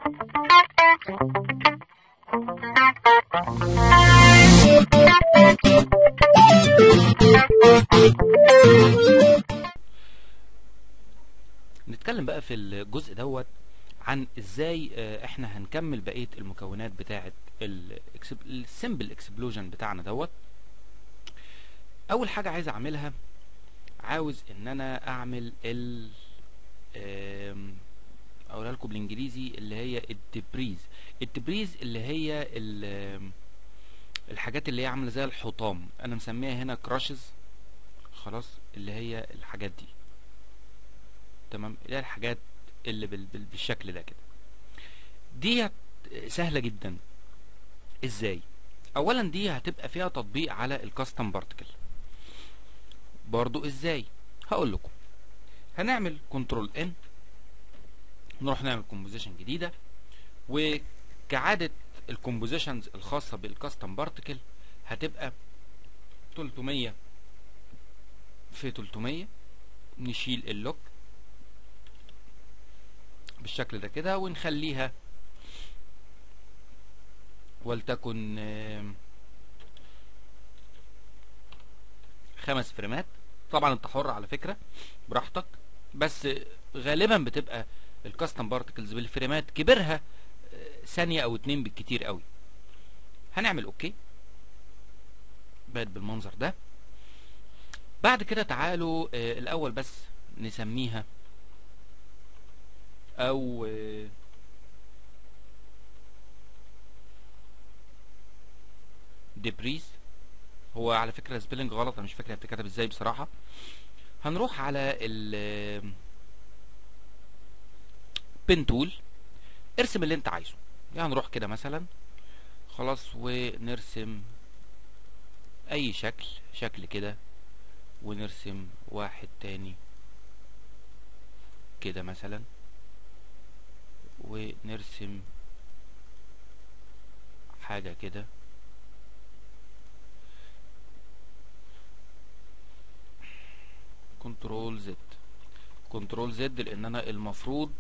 نتكلم بقى في الجزء دوت عن ازاي آه، احنا هنكمل بقيه المكونات بتاعه السمبل اكسبلوجن بتاعنا دوت اول حاجه عايز اعملها عاوز ان انا اعمل ال آم، اقولها لكم بالانجليزي اللي هي الدبريز الدبريز اللي هي ال- آم، الحاجات اللي هي عامله زي الحطام انا مسميها هنا كراشز خلاص اللي هي الحاجات دي تمام اللي هي الحاجات اللي بال بال بالشكل ده كده دي سهله جدا ازاي اولا دي هتبقى فيها تطبيق على الكاستم بارتكل برضو ازاي هقول لكم هنعمل كنترول ان نروح نعمل كومبوزيشن جديده وكعاده الكومبوزيشنز الخاصه بالكاستم بارتكل هتبقى 300 في 300 نشيل اللوك بالشكل ده كده ونخليها ولتكن آم، خمس فريمات طبعا انت حر على فكره براحتك بس غالبا بتبقى الكاستم بارتكلز بالفريمات كبرها آه، ثانيه او اتنين بالكتير قوي هنعمل اوكي بقت بالمنظر ده بعد كده تعالوا آه، الاول بس نسميها او آه، دبريز هو على فكره سبيلنج غلط انا مش فاكر هي بتتكتب ازاي بصراحه هنروح على ال بن تول ارسم اللي انت عايزه يعني نروح كده مثلا خلاص ونرسم اي شكل شكل كده ونرسم واحد تاني كده مثلا ونرسم حاجة كده كنترول زد كنترول زد لان انا المفروض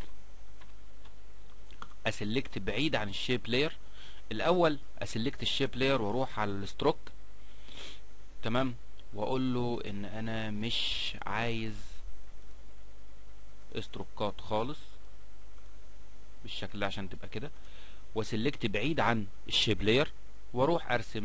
اسلكت بعيد عن الشيب لاير الاول اسلكت الشيب لاير واروح على الستروك تمام واقول له ان انا مش عايز استروكات خالص بالشكل ده عشان تبقى كده وسلكت بعيد عن الشيب لاير واروح ارسم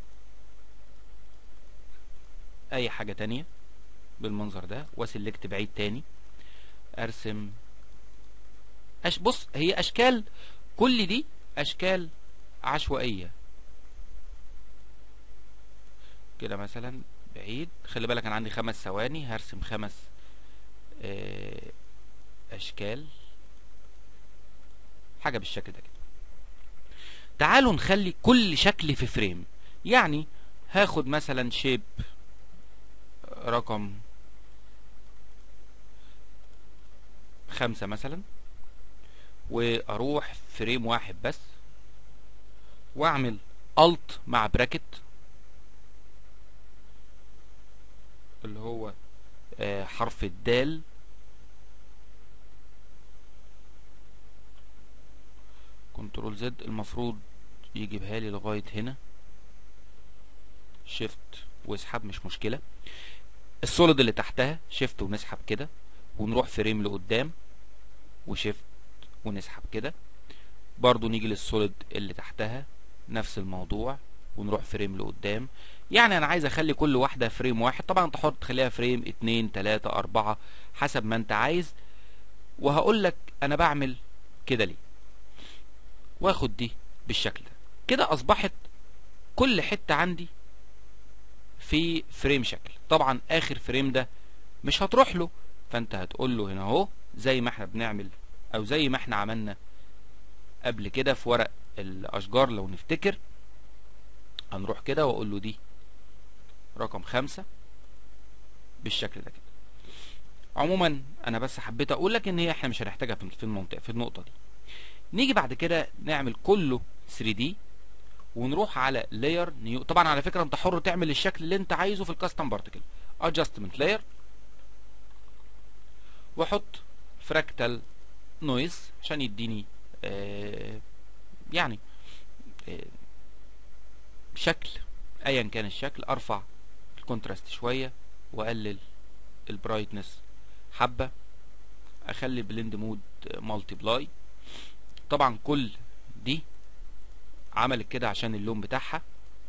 اي حاجة تانية بالمنظر ده وسلكت بعيد تاني ارسم أش بص هي اشكال كل دي اشكال عشوائية كده مثلا بعيد خلي بالك انا عندي خمس ثواني هرسم خمس آه، اشكال حاجة بالشكل ده كده تعالوا نخلي كل شكل في فريم يعني هاخد مثلا شيب رقم خمسة مثلا واروح فريم واحد بس واعمل الت مع براكت اللي هو آه، حرف الدال كنترول زد المفروض يجيبها لي لغاية هنا شيفت واسحب مش مشكلة السوليد اللي تحتها شيفت ونسحب كده ونروح فريم لقدام وشيفت ونسحب كده برضو نيجي للسوليد اللي تحتها نفس الموضوع ونروح فريم لقدام يعني انا عايز اخلي كل واحدة فريم واحد طبعا تحط تخليها فريم اتنين تلاتة اربعة حسب ما انت عايز وهقول لك انا بعمل كده ليه واخد دي بالشكل ده كده اصبحت كل حتة عندي في فريم شكل طبعا اخر فريم ده مش هتروح له فانت هتقول له هنا اهو زي ما احنا بنعمل او زي ما احنا عملنا قبل كده في ورق الاشجار لو نفتكر هنروح كده واقول له دي رقم خمسة بالشكل ده كده عموما انا بس حبيت اقول لك ان هي احنا مش هنحتاجها في في المنطقه في النقطه دي نيجي بعد كده نعمل كله 3 دي ونروح على لاير نيو طبعا على فكره انت حر تعمل الشكل اللي انت عايزه في الكاستم بارتكل ادجستمنت لاير واحط فراكتال نويز عشان يديني يعني آه، شكل ايا كان الشكل ارفع الكونتراست شويه واقلل البرايتنس حبه اخلي البلند مود مالتي بلاي طبعا كل دي عملت كده عشان اللون بتاعها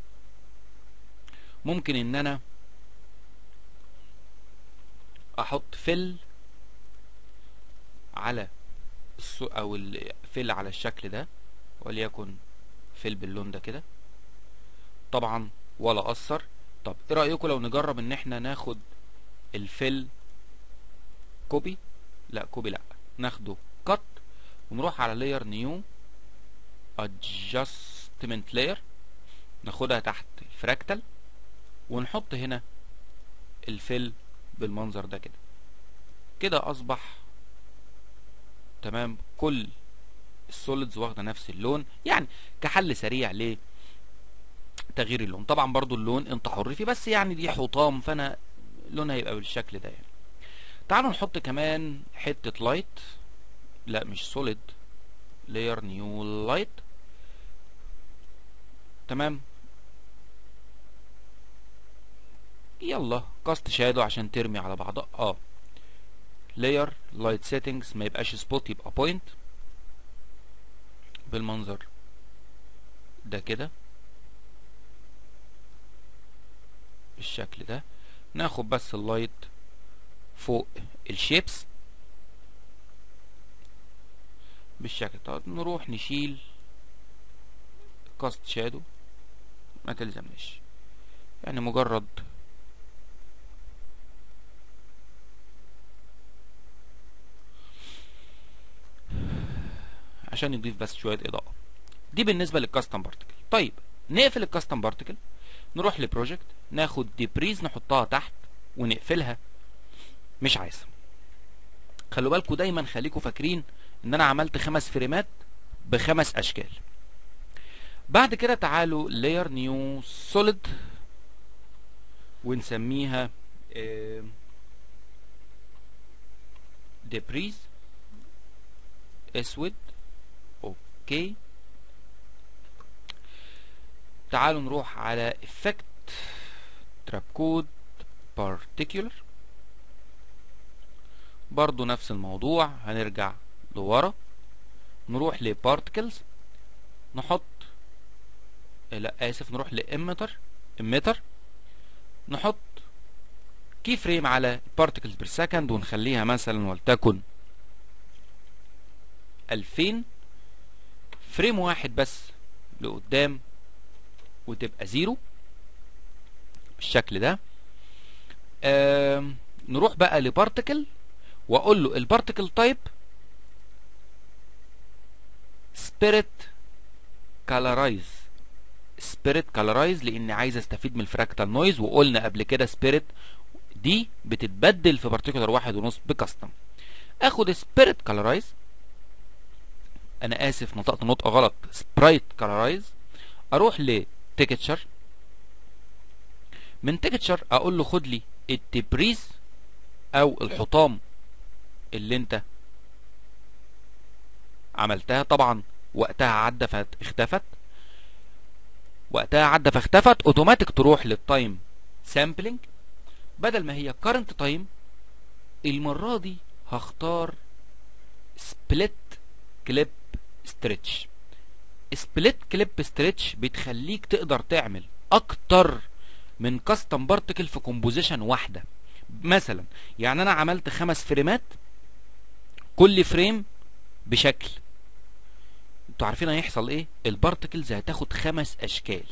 ممكن ان انا احط فل على الصو او الفل على الشكل ده وليكن فل باللون ده كده طبعا ولا اثر طب ايه رايكم لو نجرب ان احنا ناخد الفل كوبي لا كوبي لا ناخده كات ونروح على لاير نيو ادجستمنت لاير ناخدها تحت الفراكتال ونحط هنا الفل بالمنظر ده كده كده اصبح تمام كل السوليدز واخده نفس اللون يعني كحل سريع ل تغيير اللون طبعا برضو اللون انت حر فيه بس يعني دي حطام فانا لونها هيبقى بالشكل ده يعني تعالوا نحط كمان حتة لايت لا مش سوليد لاير نيو لايت تمام يلا كاست شادو عشان ترمي على بعضها اه لاير لايت سيتنجز ما يبقاش سبوت يبقى بوينت بالمنظر ده كده بالشكل ده ناخد بس اللايت فوق الشيبس بالشكل ده نروح نشيل كاست شادو ما تلزمناش يعني مجرد عشان يضيف بس شويه اضاءه دي بالنسبه للكاستم بارتكل طيب نقفل الكاستم بارتكل نروح لبروجكت ناخد ديبريز نحطها تحت ونقفلها مش عايزها خلوا بالكوا دايما خليكوا فاكرين ان انا عملت خمس فريمات بخمس اشكال بعد كده تعالوا layer new solid ونسميها ديبريز اسود اوكي تعالوا نروح على effect trap code particular برضو نفس الموضوع هنرجع لورا نروح لبارتكلز نحط لا اسف نروح لاميتر اميتر نحط كي فريم على بارتكلز بير سكند ونخليها مثلا ولتكن 2000 فريم واحد بس لقدام وتبقى زيرو بالشكل ده نروح بقى لبارتكل واقول له البارتكل تايب سبيريت كالرايز سبيريت كالرايز لاني عايز استفيد من الفراكتال نويز وقلنا قبل كده سبيريت دي بتتبدل في بارتيكولر واحد ونص بكاستم اخد سبيريت كالرايز انا اسف نطقت نطقه غلط سبرايت كالرايز اروح لتيكتشر من تيكتشر اقول له خد لي التبريز او الحطام اللي انت عملتها طبعا وقتها عدى فاختفت وقتها عدى فاختفت اوتوماتيك تروح للتايم سامبلنج بدل ما هي كارنت تايم المره دي هختار سبليت كليب ستريتش سبليت كليب ستريتش بتخليك تقدر تعمل اكتر من كاستم بارتكل في كومبوزيشن واحده مثلا يعني انا عملت خمس فريمات كل فريم بشكل انتوا عارفين هيحصل ايه البارتكلز هتاخد خمس اشكال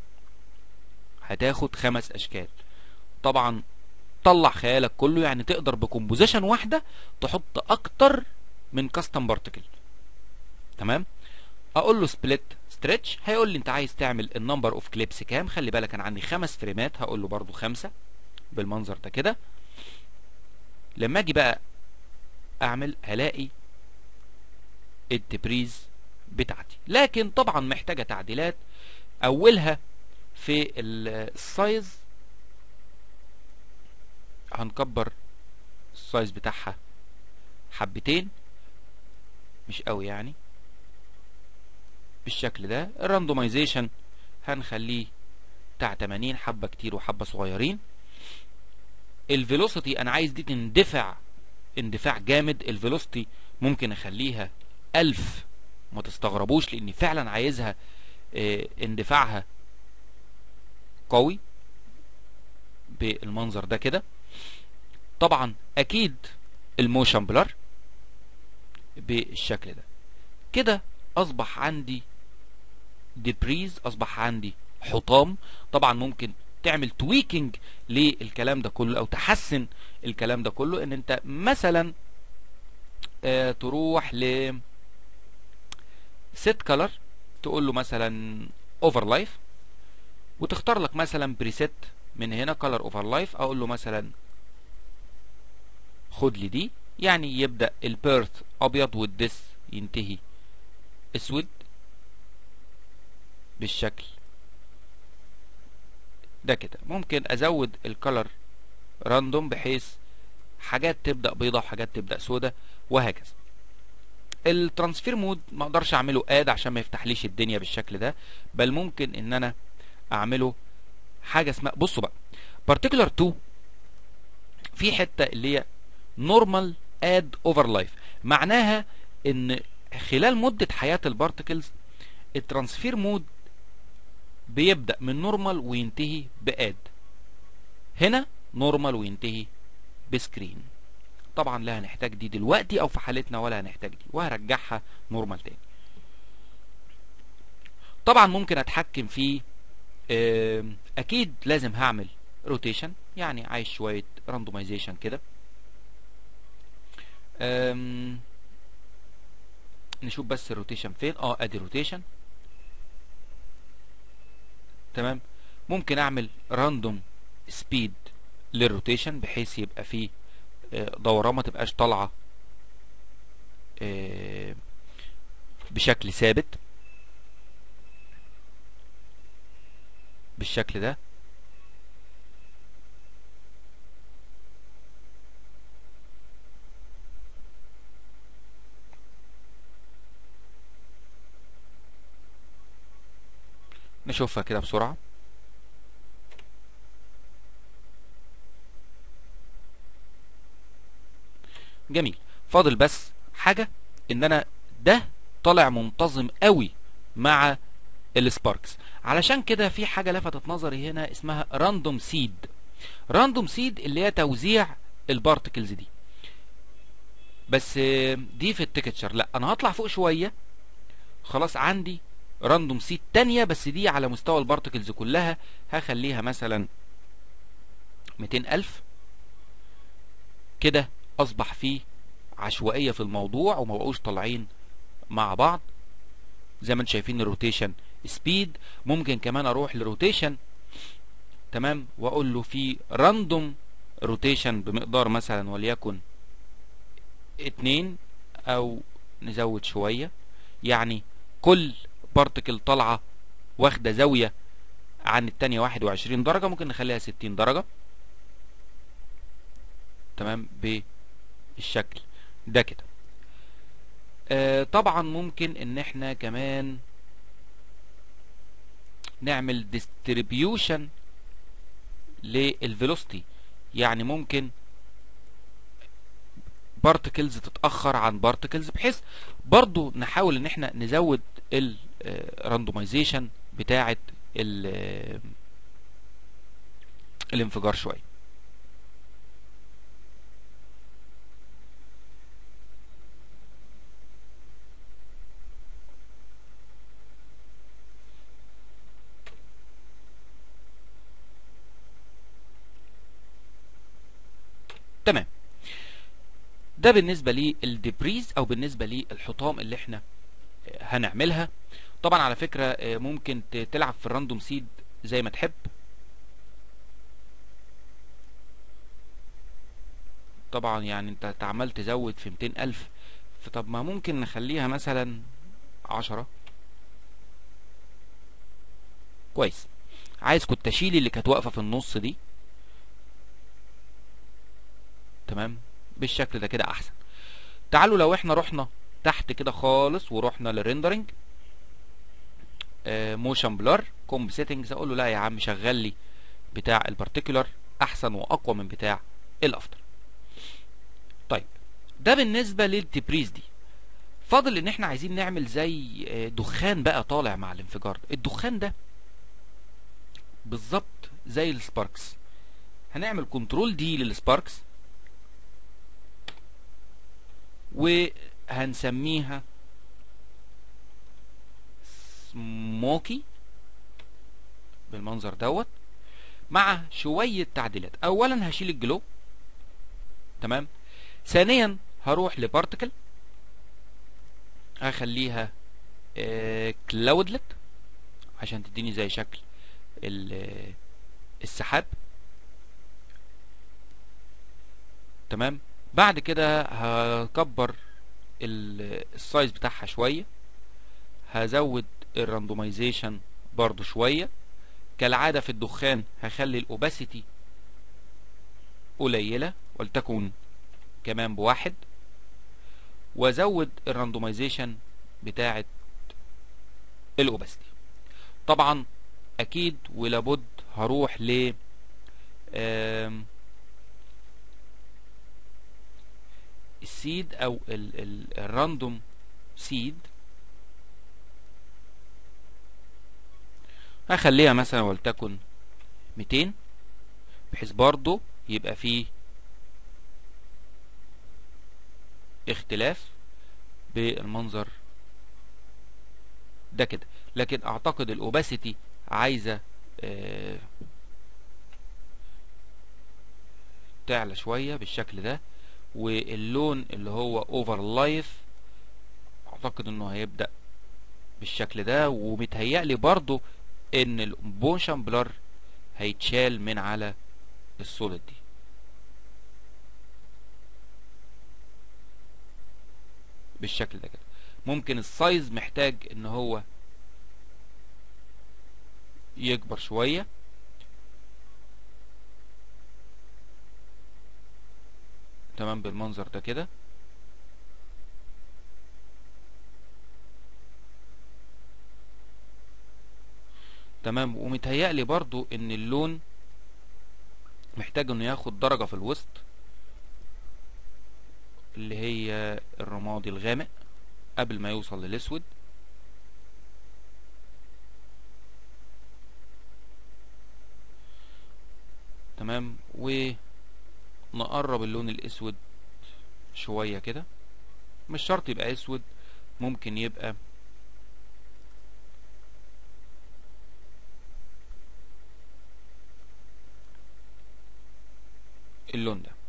هتاخد خمس اشكال طبعا طلع خيالك كله يعني تقدر بكومبوزيشن واحده تحط اكتر من كاستم بارتكل تمام اقول له سبليت ستريتش هيقول لي انت عايز تعمل النمبر اوف كليبس كام خلي بالك انا عندي خمس فريمات هقول له برضو خمسة بالمنظر ده كده لما اجي بقى اعمل هلاقي الدبريز بتاعتي لكن طبعا محتاجة تعديلات اولها في السايز هنكبر السايز بتاعها حبتين مش قوي يعني بالشكل ده الراندومايزيشن هنخليه بتاع 80 حبة كتير وحبة صغيرين الفيلوسيتي انا عايز دي تندفع اندفاع جامد الفيلوسيتي ممكن اخليها 1000 ما تستغربوش لاني فعلا عايزها اه اندفاعها قوي بالمنظر ده كده طبعا اكيد الموشن بلر بالشكل ده كده اصبح عندي ديبريز اصبح عندي حطام طبعا ممكن تعمل تويكينج للكلام ده كله او تحسن الكلام ده كله ان انت مثلا اه تروح ل سيت كلر تقول له مثلا اوفر لايف وتختار لك مثلا بريسيت من هنا كلر اوفر لايف اقول له مثلا خد لي دي يعني يبدا البيرث ابيض والدس ينتهي اسود بالشكل ده كده ممكن ازود الكلر راندوم بحيث حاجات تبدا بيضة وحاجات تبدا سودة وهكذا الترانسفير مود ما اقدرش اعمله اد عشان ما يفتحليش الدنيا بالشكل ده بل ممكن ان انا اعمله حاجه اسمها بصوا بقى particular 2 في حته اللي هي normal add over life معناها ان خلال مده حياه البارتكلز الترانسفير مود بيبدا من نورمال وينتهي باد هنا نورمال وينتهي بسكرين طبعا لا هنحتاج دي دلوقتي او في حالتنا ولا هنحتاج دي وهرجعها نورمال تاني طبعا ممكن اتحكم في اكيد لازم هعمل روتيشن يعني عايز شويه راندومايزيشن كده نشوف بس الروتيشن فين اه ادي روتيشن تمام ممكن اعمل راندوم سبيد للروتيشن بحيث يبقى فيه دوران ما تبقاش طالعه بشكل ثابت بالشكل ده نشوفها كده بسرعة جميل فاضل بس حاجة ان انا ده طالع منتظم قوي مع السباركس علشان كده في حاجة لفتت نظري هنا اسمها راندوم سيد راندوم سيد اللي هي توزيع البارتكلز دي بس دي في التكتشر لا انا هطلع فوق شوية خلاص عندي راندوم سيد تانية بس دي على مستوى البارتكلز كلها هخليها مثلا 200 ألف كده أصبح فيه عشوائية في الموضوع وما بقوش طالعين مع بعض زي ما انتم شايفين الروتيشن سبيد ممكن كمان اروح لروتيشن تمام واقول له في راندوم روتيشن بمقدار مثلا وليكن اتنين او نزود شوية يعني كل بارتكل طالعة واخدة زاوية عن التانية واحد وعشرين درجة ممكن نخليها ستين درجة تمام بالشكل ده كده آه طبعا ممكن ان احنا كمان نعمل distribution للفيلوسيتي يعني ممكن بارتكلز تتاخر عن بارتكلز بحيث برضو نحاول ان احنا نزود الراندومايزيشن بتاعه الانفجار شويه تمام ده بالنسبة للدبريز او بالنسبة للحطام اللي احنا هنعملها طبعا على فكرة ممكن تلعب في الراندوم سيد زي ما تحب طبعا يعني انت عمال تزود في 200 الف فطب ما ممكن نخليها مثلا عشرة كويس عايز كنت اشيل اللي كانت واقفة في النص دي تمام بالشكل ده كده احسن تعالوا لو احنا رحنا تحت كده خالص ورحنا للريندرنج موشن بلر كومب سيتنجز اقول له لا يا عم شغل لي بتاع البارتيكولار احسن واقوى من بتاع الافتر طيب ده بالنسبه للتبريز دي فاضل ان احنا عايزين نعمل زي آه، دخان بقى طالع مع الانفجار ده. الدخان ده بالظبط زي السباركس هنعمل كنترول دي للسباركس وهنسميها سموكي بالمنظر دوت مع شوية تعديلات اولا هشيل الجلو تمام ثانيا هروح لبارتكل هخليها كلاودلت عشان تديني زي شكل ال- السحاب تمام بعد كده هكبر ال- السايز بتاعها شويه هزود الراندومايزيشن برضو شويه كالعاده في الدخان هخلي الاوباسيتي قليله ولتكن كمان بواحد وازود الراندومايزيشن بتاعه الاوباسيتي طبعا اكيد ولابد هروح ل آم، السيد او ال- ال- الراندوم سيد هخليها مثلا ولتكن 200 بحيث برضو يبقى فيه اختلاف بالمنظر ده كده لكن اعتقد الاوباسيتي عايزه آه، تعلى شويه بالشكل ده واللون اللي هو اوفر لايف اعتقد انه هيبدا بالشكل ده ومتهيألي برضو ان الموشن بلر هيتشال من على السوليد دي بالشكل ده كده ممكن السايز محتاج ان هو يكبر شوية تمام بالمنظر ده كده تمام ومتهيألي برضو ان اللون محتاج انه ياخد درجة في الوسط اللي هي الرمادي الغامق قبل ما يوصل للاسود تمام ونقرب اللون الاسود شوية كده مش شرط يبقى اسود ممكن يبقى اللون ده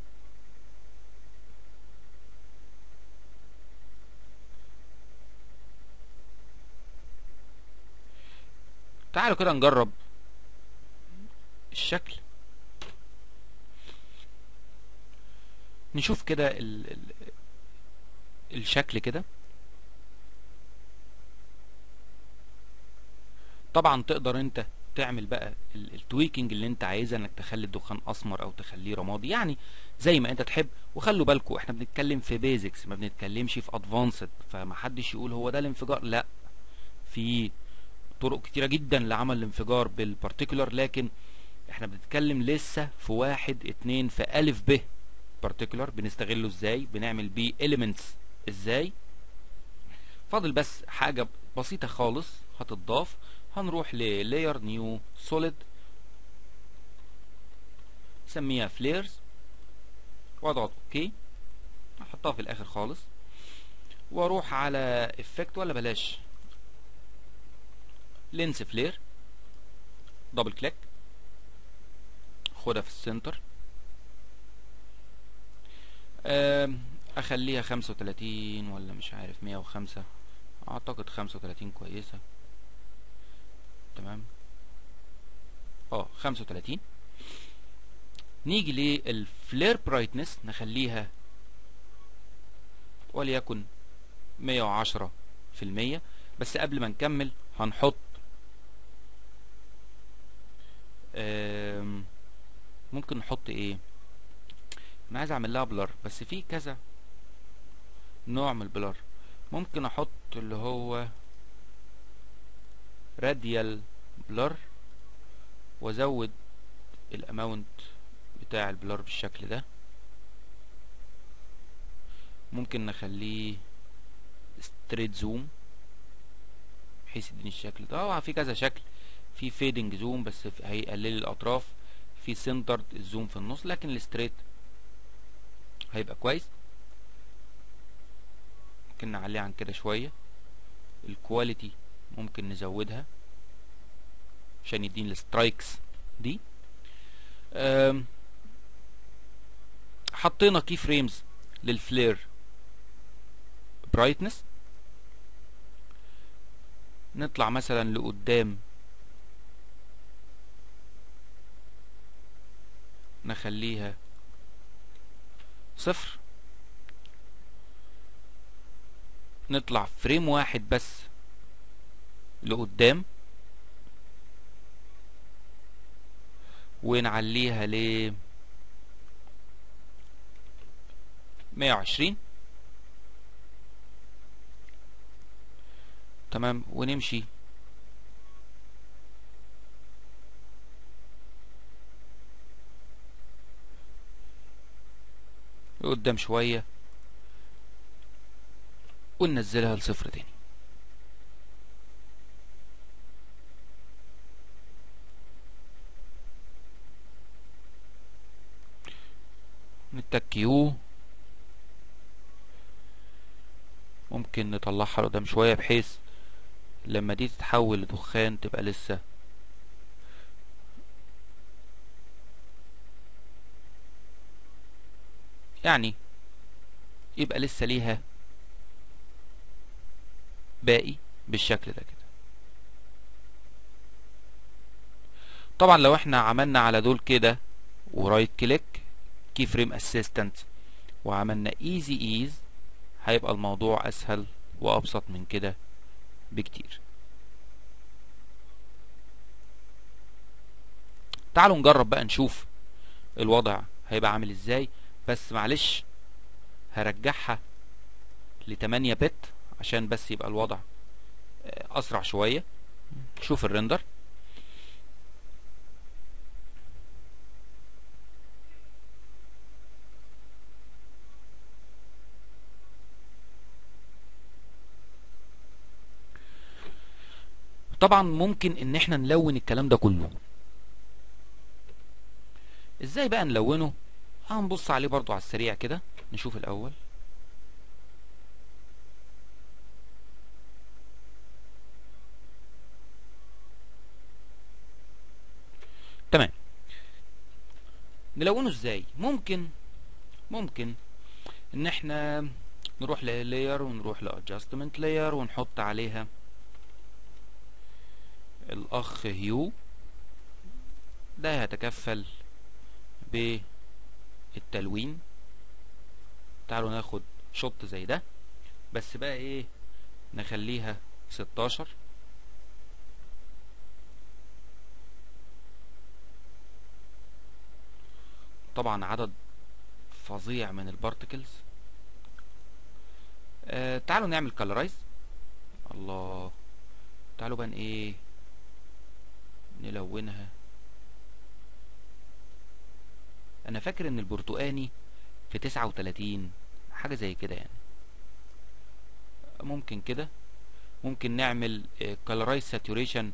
تعالوا كده نجرب الشكل نشوف كده ال... ال... الشكل كده طبعا تقدر انت تعمل بقى ال- التويكنج اللي انت عايزها انك تخلي الدخان اسمر او تخليه رمادي يعني زي ما انت تحب وخلوا بالكم احنا بنتكلم في بيزكس ما بنتكلمش في ادفانسد فمحدش يقول هو ده الانفجار لا في طرق كتيرة جدا لعمل الانفجار بالبارتيكولار لكن احنا بنتكلم لسه في واحد اتنين في الف ب بارتيكولار بنستغله ازاي بنعمل بيه elements ازاي فاضل بس حاجة بسيطة خالص هتضاف هنروح ل layer new solid نسميها flares واضغط اوكي احطها في الاخر خالص واروح على effect ولا بلاش لينس فلير دبل كليك خدها في السنتر آم، اخليها خمسة وتلاتين ولا مش عارف مية وخمسة اعتقد خمسة وتلاتين كويسة تمام اه خمسة وتلاتين نيجي للفلير برايتنس نخليها وليكن مية وعشرة في المية بس قبل ما نكمل هنحط آم، ممكن نحط ايه انا عايز اعمل لها بلر بس في كذا نوع من البلر ممكن احط اللي هو راديال بلر وازود الاماونت بتاع البلر بالشكل ده ممكن نخليه ستريت زوم بحيث يديني الشكل ده طبعا في كذا شكل في فيدنج زوم بس هيقلل الاطراف في سنترد الزوم في النص لكن الستريت هيبقى كويس ممكن نعليه عن كده شويه الكواليتي ممكن نزودها عشان يديني السترايكس دي حطينا كي فريمز للفلير برايتنس نطلع مثلا لقدام نخليها صفر نطلع فريم واحد بس لقدام ونعليها ل 120 تمام ونمشي قدام شوية وننزلها لصفر تاني نتك يو ممكن نطلعها لقدام شوية بحيث لما دي تتحول لدخان تبقى لسه يعني يبقى لسه ليها باقي بالشكل ده كده طبعا لو احنا عملنا على دول كده ورايت كليك كي فريم اسيستنت وعملنا ايزي ايز هيبقى الموضوع اسهل وابسط من كده بكتير تعالوا نجرب بقى نشوف الوضع هيبقى عامل ازاي بس معلش هرجعها ل 8 بت عشان بس يبقى الوضع اسرع شويه شوف الريندر طبعا ممكن ان احنا نلون الكلام ده كله ازاي بقى نلونه هنبص عليه برضو على السريع كده نشوف الاول تمام نلونه ازاي ممكن ممكن ان احنا نروح للاير ونروح لادجستمنت لاير ونحط عليها الاخ هيو ده هيتكفل بالتلوين تعالوا ناخد شوت زي ده بس بقى ايه نخليها 16 طبعا عدد فظيع من البارتكلز آه تعالوا نعمل كالرايز الله تعالوا بقى ايه نلونها انا فاكر ان البرتقاني في تسعة وتلاتين حاجة زي كده يعني ممكن كده ممكن نعمل كالرايز ساتوريشن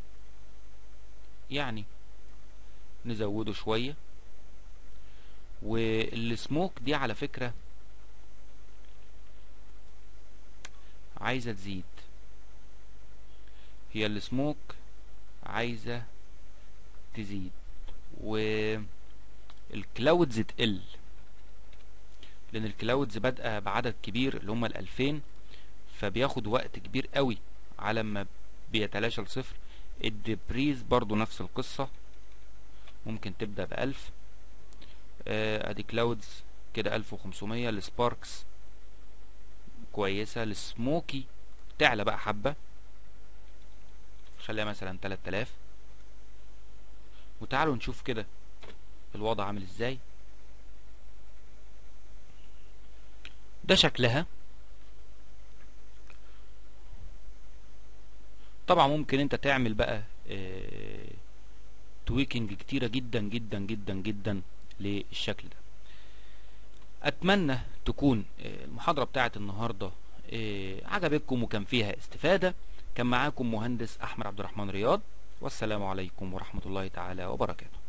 يعني نزوده شوية والسموك دي على فكرة عايزة تزيد هي السموك عايزة تزيد والكلاودز تقل لان الكلاودز بادئه بعدد كبير اللي هم الالفين فبياخد وقت كبير قوي على ما بيتلاشى لصفر الدبريز برضو نفس القصة ممكن تبدأ بألف آه، ادي كلاودز كده ألف وخمسمية السباركس كويسة السموكي تعلى بقى حبة خليها مثلا تلات آلاف وتعالوا نشوف كده الوضع عامل ازاي ده شكلها طبعا ممكن انت تعمل بقى اه تويكنج كتيرة جدا جدا جدا جدا للشكل ده اتمنى تكون اه المحاضرة بتاعت النهاردة اه عجبتكم وكان فيها استفادة كان معاكم مهندس احمد عبد الرحمن رياض والسلام عليكم ورحمة الله تعالى وبركاته